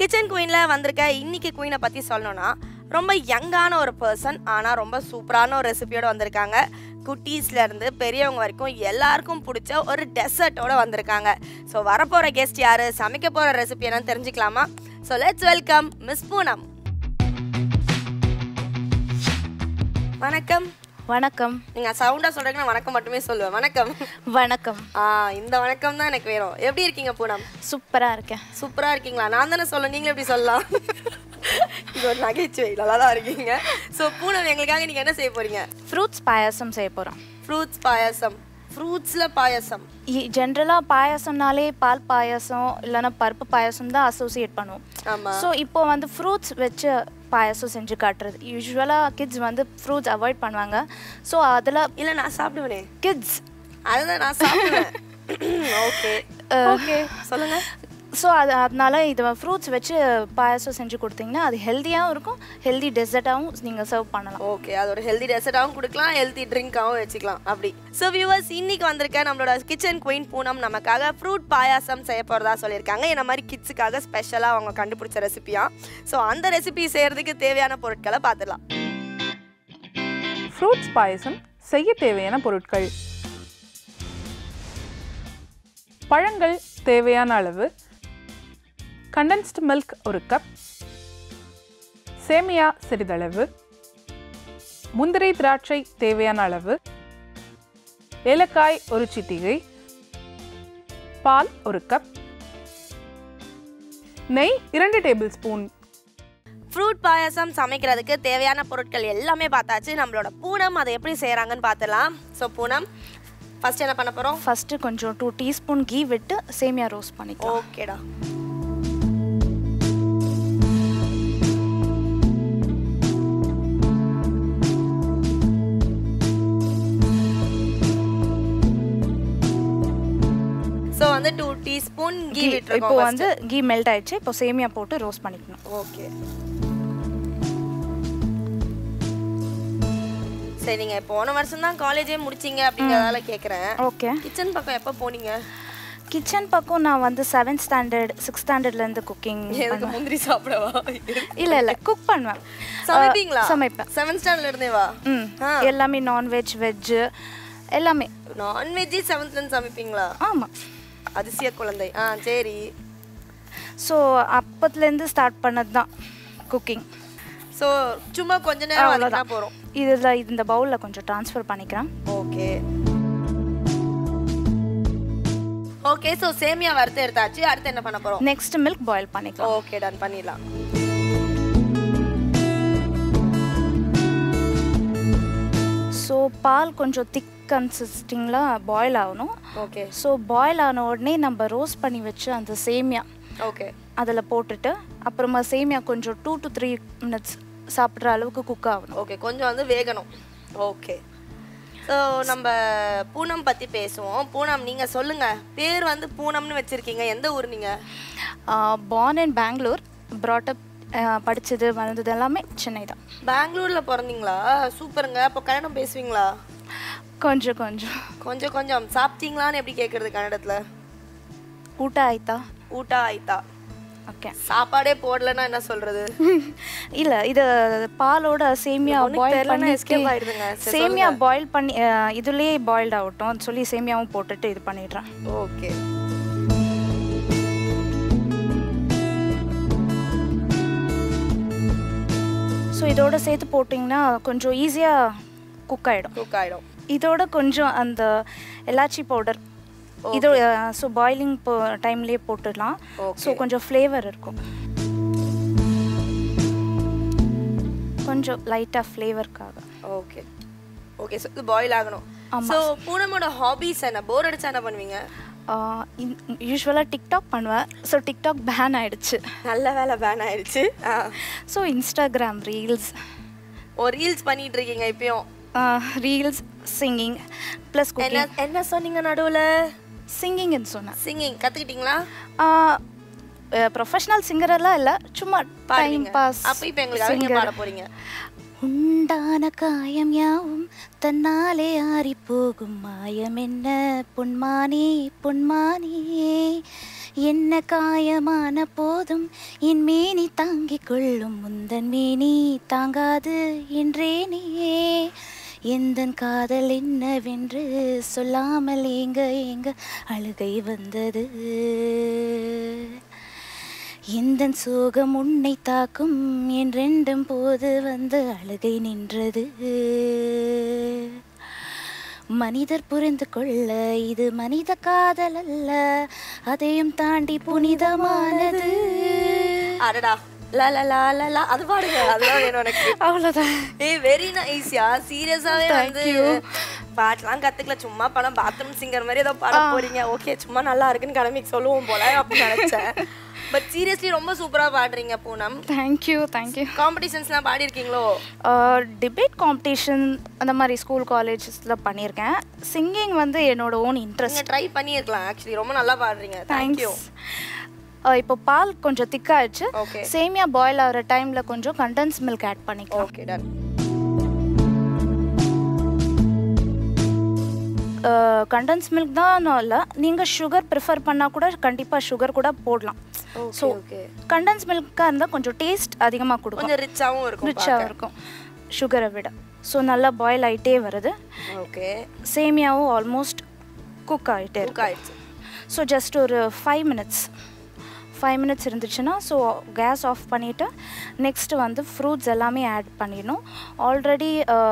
Kitchen குயினில் வந்திருக்க இன்னைக்கு குயினை பற்றி சொல்லணும்னா ரொம்ப யங்கான ஒரு பர்சன் ஆனால் ரொம்ப சூப்பரான ஒரு ரெசிபியோட வந்திருக்காங்க குட்டீஸ்லேருந்து பெரியவங்க வரைக்கும் எல்லாருக்கும் பிடிச்ச ஒரு டெசர்ட்டோட வந்திருக்காங்க ஸோ வரப்போகிற கெஸ்ட் யார் சமைக்க போகிற ரெசிபி என்னன்னு தெரிஞ்சுக்கலாமா so let's welcome miss Poonam வணக்கம் வணக்கம் நீங்கள் சவுண்டாக சொல்கிறீங்கன்னா வணக்கம் மட்டுமே சொல்லுவேன் வணக்கம் வணக்கம் ஆ இந்த வணக்கம் தான் எனக்கு வேணும் எப்படி இருக்கீங்க பூனம் சூப்பராக இருக்கேன் சூப்பரா இருக்கீங்களா நான் தானே சொல்ல நீங்களும் எப்படி சொல்லலாம் இது ஒரு நகைச்சுவை நல்லா தான் இருக்கீங்க ஸோ பூனம் எங்களுக்காக நீங்க என்ன செய்ய போறீங்க ஃப்ரூட்ஸ் பாயாசம் செய்ய போகிறோம் ஃப்ரூட்ஸ் பாயாசம் ஃப்ரூட்ஸ்ல பாயாசம் ஜென்ரலாக பாயாசம்னாலே பால் பாயாசம் இல்லைன்னா பருப்பு பாயாசம் தான் அசோசியேட் பண்ணுவோம் ஆமா ஸோ இப்போ வந்து ஃப்ரூட்ஸ் வச்சு பாயாசம் செஞ்சு காட்டுறது யூஸ்வலாக கிட்ஸ் வந்து ஃப்ரூட்ஸ் அவாய்ட் பண்ணுவாங்க ஸோ அதில் இல்ல நான் சாப்பிடுவேனே கிட்ஸ் அதுதான் நான் சாப்பிடுவேன் ஓகே ஓகே சொல்லுங்க ஸோ அது அதனால இது ஃப்ரூட்ஸ் வச்சு பாயாசம் செஞ்சு கொடுத்தீங்கன்னா அது ஹெல்த்தியாகவும் இருக்கும் ஹெல்தி டெசர்ட்டாகவும் நீங்கள் சர்வ் பண்ணலாம் ஓகே அது ஒரு ஹெல்தி டெசர்ட்டாகவும் கொடுக்கலாம் ஹெல்தி ட்ரிங்காகவும் வச்சுக்கலாம் அப்படி ஸோ வியூவர்ஸ் இன்னைக்கு வந்திருக்க நம்மளோட கிச்சன் குயின் பூனம் நமக்காக ஃப்ரூட் பாயாசம் செய்ய போகிறதா சொல்லியிருக்காங்க இந்த மாதிரி கிட்ஸுக்காக ஸ்பெஷலாக அவங்க கண்டுபிடிச்ச ரெசிபியா ஸோ அந்த ரெசிபி செய்யறதுக்கு தேவையான பொருட்களை பார்த்துடலாம் ஃப்ரூட்ஸ் பாயசம் செய்ய தேவையான பொருட்கள் பழங்கள் தேவையான அளவு கண்டென்ஸ்டு மில்க் ஒரு கப் சேமியா சிறிதளவு முந்திரி திராட்சை தேவையான அளவு ஏலக்காய் ஒரு சிட்டிகை பால் ஒரு கப் நெய் இரண்டு டேபிள் ஸ்பூன் ஃப்ரூட் பாயாசம் சமைக்கிறதுக்கு தேவையான பொருட்கள் எல்லாமே பார்த்தாச்சு நம்மளோட பூனம் அதை எப்படி செய்கிறாங்கன்னு பார்த்துலாம் ஸோ பூனம் ஃபர்ஸ்ட் என்ன பண்ண போகிறோம் ஃபஸ்ட்டு கொஞ்சம் டூ டீஸ்பூன் கீ விட்டு சேமியா ரோஸ்ட் பண்ணிக்கலாம் ஓகேடா ஸோ வந்து டூ டீஸ்பூன் கீ கீ இப்போ விட்டுருக்கோம் வந்து கீ மெல்ட் ஆயிடுச்சு இப்போ சேமியா போட்டு ரோஸ்ட் பண்ணிக்கணும் ஓகே சரி நீங்க போன வருஷம் தான் காலேஜே முடிச்சீங்க அப்படிங்கறதால கேக்குறேன் ஓகே கிச்சன் பக்கம் எப்போ போனீங்க கிச்சன் பக்கம் நான் வந்து செவன்த் ஸ்டாண்டர்ட் சிக்ஸ் ஸ்டாண்டர்ட்லேருந்து குக்கிங் எதுக்கு முந்திரி சாப்பிடவா இல்லை இல்லை குக் பண்ணுவேன் சமைப்பீங்களா அஹ், சமைப்பேன் செவன்த் ஸ்டாண்டர்ட்ல இருந்தே வா ம் எல்லாமே நான்வெஜ் வெஜ்ஜு எல்லாமே நான்வெஜ்ஜே செவன்த்ல இருந்து சமைப்பீங்களா ஆமாம் அதிசய குழந்தை ஆ சரி ஸோ அப்பத்துலேருந்து ஸ்டார்ட் பண்ணது தான் குக்கிங் ஸோ சும்மா கொஞ்ச நேரம் வதக்கினா போறோம் இதில் இந்த பவுலில் கொஞ்சம் ட்ரான்ஸ்ஃபர் பண்ணிக்கிறேன் ஓகே ஓகே ஸோ சேமியா வறுத்து எடுத்தாச்சு அடுத்து என்ன பண்ண போறோம் நெக்ஸ்ட் மில்க் பாயில் பண்ணிக்கலாம் ஓகே டன் பண்ணிடலாம் ஸோ பால் கொஞ்சம் திக் கன்சிஸ்டிங்கில் பாயில் ஆகணும் ஓகே ஸோ பாயில் ஆன உடனே நம்ம ரோஸ்ட் பண்ணி வச்சு அந்த சேமியா ஓகே அதில் போட்டுட்டு அப்புறமா சேமியா கொஞ்சம் டூ டு த்ரீ மினிட்ஸ் சாப்பிட்ற அளவுக்கு குக் ஆகணும் ஓகே கொஞ்சம் வந்து வேகணும் ஓகே ஸோ நம்ம பூனம் பற்றி பேசுவோம் பூனம் நீங்கள் சொல்லுங்கள் பேர் வந்து பூனம்னு வச்சுருக்கீங்க எந்த ஊர் நீங்கள் பார்ன் இன் பெங்களூர் ப்ராட்டப் படித்தது வளர்ந்தது எல்லாமே சென்னை தான் பெங்களூரில் பிறந்தீங்களா சூப்பருங்க அப்போ கன்னடம் பேசுவீங்களா கொஞ்சம் கொஞ்சம் கொஞ்சம் கொஞ்சம் சாப்பிட்டீங்களான்னு எப்படி கேட்குறது கன்னடத்தில் ಊಟ ಆಯ್ತಾ ஊட்டா ஆயிட்டா ಓಕೆ சாப்பாடே போடலன்னா என்ன சொல்கிறது ಇಲ್ಲ ಇದು பாலோட சேமியா ஒண்ணும் பாயில் தெரியலன்னா பண்ணி escape ஆயிடுதுங்க. சரி, சேமியா பாயில் பண்ணி அஹ், இதுலயே பாயில்ட் ஆகட்டும் சொல்லி சேமியாவும் போட்டுட்டு இது பண்ணிடுறேன் ஓகே ஸோ இதோட சேர்த்து போட்டிங்கன்னா கொஞ்சம் ஈஸியாக குக் ஆகிடும் குக் ஆகிடும் இதோட கொஞ்சம் அந்த எலாச்சி பவுடர் இது ஸோ பாயிலிங் டைம்லேயே போட்டுடலாம் ஸோ கொஞ்சம் ஃப்ளேவர் இருக்கும் கொஞ்சம் லைட்டாக ஃப்ளேவருக்காக ஓகே ஓகே ஸோ இது பாயில் ஆகணும் ஸோ பூனமோட ஹாபிஸ் என்ன போர் அடிச்சா என்ன பண்ணுவீங்க யூஸ்வலாக டிக்டாக் பண்ணுவேன் ஸோ டிக்டாக் பேன் ஆயிடுச்சு நல்ல வேலை பேன் ஆயிடுச்சு ஆ ஸோ இன்ஸ்டாகிராம் ரீல்ஸ் ஒரு ரீல்ஸ் பண்ணிட்டு இருக்கீங்க இப்பயும் ரீல்ஸ் சிங்கிங் ப்ளஸ் என்ன குக்கிங் என்ன சொன்னீங்க நடுவுல சிங்கிங்னு சொன்னேன் சிங்கிங் கத்துக்கிட்டீங்களா ப்ரொஃபஷனல் சிங்கரெல்லாம் இல்லை சும்மா டைம் பாடுவீங்க பாஸ் அப்ப இப்போ எங்களுக்கு நீங்க பாட போறீங்க உண்டான காயம் யாவும் தன்னாலே ஆறி போகும் மாயம் என்ன பொன்மானே பொன்மானே என்ன காயமான போதும் என் மேனி தாங்கிக் கொள்ளும் முந்தன் மேனி தாங்காது என்றேனே எந்தன் காதல் என்னவென்று சொல்லாமல் ஏங்க ஏங்க அழுகை வந்தது எந்தன் சோகம் உன்னை தாக்கும் என்றெண்டும் போது வந்து அழுகை நின்றது மனிதர் புரிந்து கொள்ள இது மனித காதல் அல்ல அதையும் தாண்டி புனிதமானது அடடா லா லா லா லா லா அது பாடுங்க அதுதான் வேணும் எனக்கு அவ்வளோதான் ஏய் வெரி நைஸ்யா சீரியஸாவே வந்து பாட்டெல்லாம் கத்துக்கல சும்மா படம் பாத்ரூம் சிங்கர் மாதிரி ஏதோ பாட போறீங்க ஓகே சும்மா நல்லா இருக்குன்னு கிளம்பி சொல்லுவோம் போல அப்படின்னு நினைச்சேன் பட் சீரியஸ்லி ரொம்ப சூப்பரா பாடுறீங்க பூனம் தேங்க்யூ தேங்க்யூ காம்படிஷன்ஸ்லாம் பாடி இருக்கீங்களோ டிபேட் காம்படிஷன் அந்த மாதிரி ஸ்கூல் காலேஜஸில் பண்ணியிருக்கேன் சிங்கிங் வந்து என்னோட ஓன் இன்ட்ரெஸ்ட் நீங்க ட்ரை பண்ணியிருக்கலாம் ஆக்சுவலி ரொம்ப நல்லா பாடுறீங்க தேங்க்யூ தேங்க்ஸ் இப்போ பால் கொஞ்சம் திக்காயிடுச்சு ஓகே சேமியா பாயில் ஆகிற டைமில் கொஞ்சம் கண்டென்ஸ் மில்க் ஆட் பண்ணிக்கலாம் ஓகே டன் கண்டென்ஸ் மில்க் தான் இல்லை நீங்கள் சுகர் ப்ரிஃபர் பண்ணால் கூட கண்டிப்பாக சுகர் கூட போடலாம் ஓகே ஓகே கண்டென்ஸ் மில்காக இருந்தால் கொஞ்சம் டேஸ்ட் அதிகமாக கொடுக்கும் கொஞ்சம் ரிச்சாவும் இருக்கும் ரிச்சாக இருக்கும் சுகரை விட ஸோ நல்லா பாயில் ஆகிட்டே வருது ஓகே சேமியாவும் ஆல்மோஸ்ட் குக் ஆகிட்டே குக் இருக்கு ஆயிடுச்சு ஸோ ஜஸ்ட் ஒரு ஃபைவ் மினிட்ஸ் ஃபைவ் மினிட்ஸ் இருந்துச்சுன்னா ஸோ கேஸ் ஆஃப் பண்ணிவிட்டு நெக்ஸ்ட்டு வந்து ஃப்ரூட்ஸ் எல்லாமே ஆட் பண்ணிடணும் ஆல்ரெடி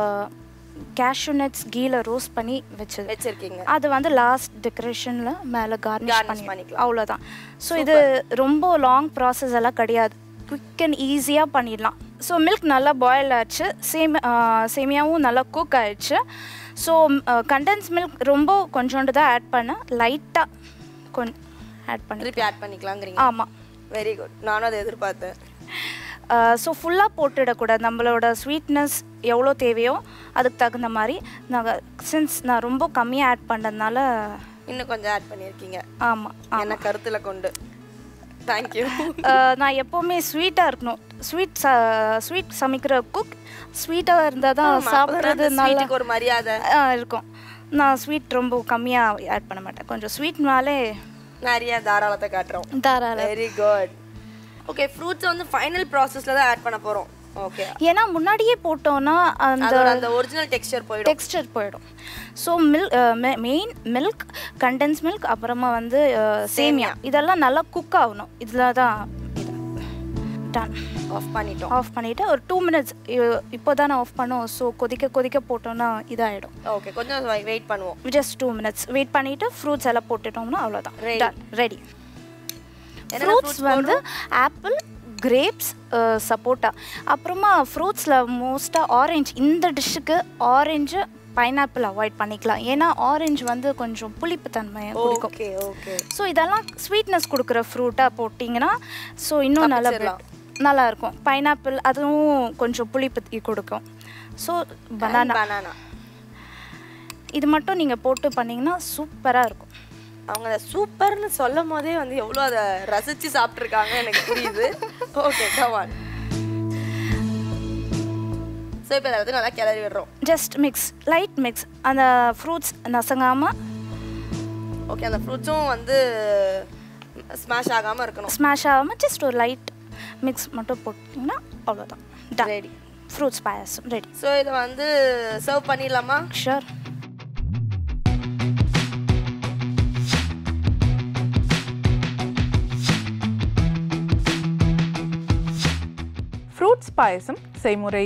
கேஷ்யூ நட்ஸ் கீல ரோஸ்ட் பண்ணி வச்சது வச்சிருக்கீங்க அது வந்து லாஸ்ட் டெக்கரேஷனில் மேலே கார்னிஷ் Garnish பண்ணி பண்ணிக்கலாம். அவ்வளோதான் ஸோ இது ரொம்ப லாங் ப்ராசஸ் எல்லாம் கிடையாது குவிக் அண்ட் ஈஸியாக பண்ணிடலாம் ஸோ மில்க் நல்லா பாயில் ஆச்சு சேம் சேமியாவும் நல்லா குக் ஆயிடுச்சு ஸோ கண்டென்ஸ் மில்க் ரொம்ப கொஞ்சோண்டு தான் ஆட் பண்ணேன் லைட்டாக கொஞ்சம் ஆட் பண்ணி திருப்பி ஆட் பண்ணிக்கலாங்கிறீங்க ஆமாம் வெரி குட் நானும் அதை எதிர்பார்த்தேன் ஸோ ஃபுல்லாக போட்டுடக்கூடாது நம்மளோட ஸ்வீட்னஸ் எவ்வளோ தேவையோ அதுக்கு தகுந்த மாதிரி நாங்கள் சின்ஸ் நான் ரொம்ப கம்மியாக ஆட் பண்ணதுனால இன்னும் கொஞ்சம் ஆட் பண்ணியிருக்கீங்க ஆமாம் என்ன கருத்துல கொண்டு தேங்க்யூ அஹ் நான் எப்போவுமே ஸ்வீட்டாக இருக்கணும் ஸ்வீட் ச ஸ்வீட் சமைக்கிற குக் ஸ்வீட்டாக இருந்தால் தான் சாப்பிட்றது நல்லா ஸ்வீட்டுக்கு ஒரு மரியாதை அஹ் இருக்கும் நான் ஸ்வீட் ரொம்ப கம்மியாக ஆட் பண்ண மாட்டேன் கொஞ்சம் ஸ்வீட்னாலே நிறைய தாராளத்தை காட்டுறோம் தாராள வெரி குட் ஓகே ஃப்ரூட்ஸ் வந்து ஃபைனல் ப்ராசஸ்ல தான் ஆட் பண்ண போறோம் ஓகே ஏன்னா முன்னாடியே போட்டோன்னா அந்த அதோட அந்த ஒரிஜினல் டெக்ஸ்சர் போயிடும் டெக்ஸ்டர் போயிடும் so milk main milk condensed milk அப்புறமா வந்து அஹ், சேமியா இதெல்லாம் நல்லா குக் ஆகணும் இதில் தான் இது டன் ஆஃப் பண்ணிட்டோம் ஆஃப் பண்ணிவிட்டு ஒரு டூ மினிட்ஸ் இப்போ தானே ஆஃப் பண்ணோம் ஸோ கொதிக்க கொதிக்க போட்டோன்னா இதாகிடும் ஓகே கொஞ்சம் வெயிட் பண்ணுவோம் ஜஸ்ட் டூ மினிட்ஸ் வெயிட் பண்ணிவிட்டு ஃப்ரூட்ஸ் எல்லாம் போட்டுட்டோம்னா அவ்வளோதான் Ready. டன் ரெடி என்னென்ன ஃப்ரூட்ஸ் வந்து ஆப்பிள் கிரேப்ஸ் சப்போட்டா அப்புறமா ஃப்ரூட்ஸில் மோஸ்ட்டாக ஆரஞ்சு இந்த டிஷ்ஷுக்கு ஆரஞ்சு பைனாப்பிள் அவாய்ட் பண்ணிக்கலாம் ஏன்னா ஆரஞ்சு வந்து கொஞ்சம் புளிப்பு தன்மையை கொடுக்கும் ஓகே ஓகே ஸோ இதெல்லாம் ஸ்வீட்னஸ் கொடுக்குற ஃப்ரூட்டாக போட்டிங்கன்னா ஸோ இன்னும் நல்லா தப்பிச்சிடலாம். நல்லா இருக்கும் பைனாப்பிள் அதுவும் கொஞ்சம் புளிப்பு கொடுக்கும் ஸோ பனானா பனானா இது மட்டும் நீங்கள் போட்டு பண்ணிங்கன்னா சூப்பராக இருக்கும் அவங்க அதை சூப்பர்னு சொல்லும் போதே வந்து எவ்வளோ அதை ரசிச்சு சாப்பிட்ருக்காங்க எனக்கு புரியுது ஓகே கவான் ஸோ இப்போ அதை வந்து நல்லா கிளறி விடுறோம் ஜஸ்ட் மிக்ஸ் லைட் மிக்ஸ் அந்த ஃப்ரூட்ஸ் நசங்காமல் ஓகே அந்த ஃப்ரூட்ஸும் வந்து ஸ்மாஷ் ஆகாமல் இருக்கணும் ஸ்மாஷ் ஆகாமல் ஜஸ்ட் ஒரு லைட் மிக்ஸ் மட்டும் போட்டிங்கன்னா அவ்வளோதான் done ready fruits payasam ready so இதை வந்து சர்வ் பண்ணிடலாமா ஷுர் ஃப்ரூட்ஸ் பாயசம் செய்முறை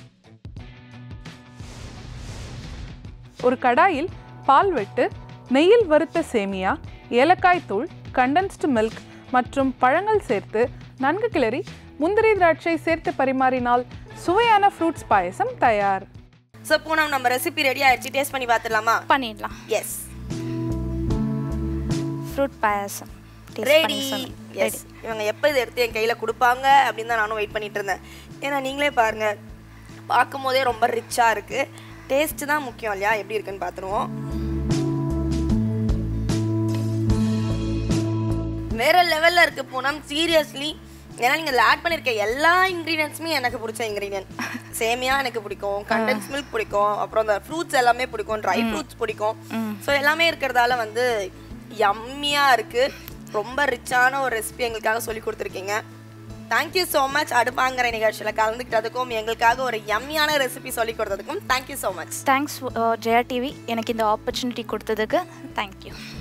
ஒரு கடாயில் பால் விட்டு நெய்யில் வறுத்த சேமியா ஏலக்காய் தூள் கண்டென்ஸ்டு மில்க் மற்றும் பழங்கள் சேர்த்து நன்கு கிளறி முந்திரி திராட்சை சேர்த்து பரிமாறினால் சுவையான ஃப்ரூட்ஸ் பாயசம் தயார் ஸோ பூனம் நம்ம ரெசிபி ரெடி ஆயிடுச்சு டேஸ்ட் பண்ணி பார்த்துடலாமா பண்ணிடலாம் yes fruit payasam taste ready பண்ணி சொல்லு எஸ் இவங்க எப்போ இதை எடுத்து என் கையில் கொடுப்பாங்க அப்படின்னு தான் நானும் வெயிட் பண்ணிட்டு இருந்தேன் ஏன்னா நீங்களே பாருங்க பார்க்கும் போதே ரொம்ப ரிச்சாக இருக்கு டேஸ்ட் தான் முக்கியம் இல்லையா எப்படி இருக்குன்னு பார்த்துருவோம் வேற லெவலில் இருக்கு பூனம் சீரியஸ்லி ஏன்னா நீங்கள் இதில் ஆட் பண்ணியிருக்க எல்லா இன்க்ரீடியன்ஸுமே எனக்கு பிடிச்ச இன்க்ரீடியன்ட் சேமியா எனக்கு பிடிக்கும் கண்டென்ஸ் மில்க் பிடிக்கும் அப்புறம் அந்த ஃப்ரூட்ஸ் எல்லாமே பிடிக்கும் ட்ரை ஃப்ரூட்ஸ் பிடிக்கும் ஸோ எல்லாமே இருக்கிறதால வந்து யம்மியாக இருக்கு ரொம்ப ரிச்சான ஒரு ரெசிபி எங்களுக்காக சொல்லி கொடுத்துருக்கீங்க தேங்க்யூ ஸோ மச் அடுப்பாங்கிற நிகழ்ச்சியில் கலந்துக்கிட்டதுக்கும் எங்களுக்காக ஒரு யம்மியான ரெசிபி சொல்லி கொடுத்ததுக்கும் thank you so much thanks Jaya TV எனக்கு இந்த ஆப்பர்ச்சுனிட்டி கொடுத்ததுக்கு தேங்க்யூ